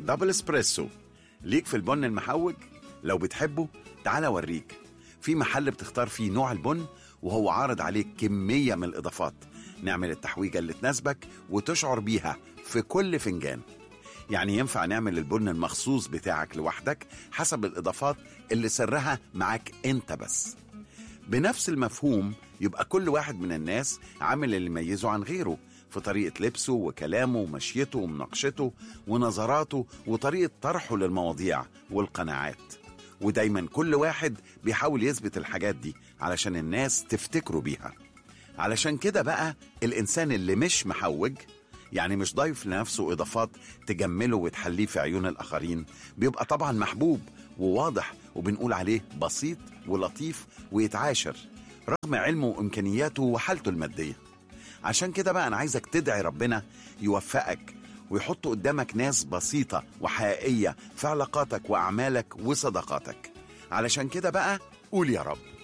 دبل اسبريسو ليك في البن المحوج لو بتحبه تعال اوريك في محل بتختار فيه نوع البن وهو عارض عليك كمية من الإضافات نعمل التحويجة اللي تناسبك وتشعر بيها في كل فنجان يعني ينفع نعمل البن المخصوص بتاعك لوحدك حسب الإضافات اللي سرها معاك أنت بس بنفس المفهوم يبقى كل واحد من الناس عامل اللي يميزه عن غيره في طريقة لبسه وكلامه ومشيته ومناقشته ونظراته وطريقة طرحه للمواضيع والقناعات ودايما كل واحد بيحاول يثبت الحاجات دي علشان الناس تفتكروا بيها علشان كده بقى الإنسان اللي مش محوج يعني مش ضايف لنفسه إضافات تجمله وتحليه في عيون الآخرين بيبقى طبعا محبوب وواضح وبنقول عليه بسيط ولطيف ويتعاشر رغم علمه وإمكانياته وحالته المادية عشان كده بقى أنا عايزك تدعي ربنا يوفقك ويحط قدامك ناس بسيطة وحقيقية في علاقاتك وأعمالك وصداقاتك علشان كده بقى قول يا رب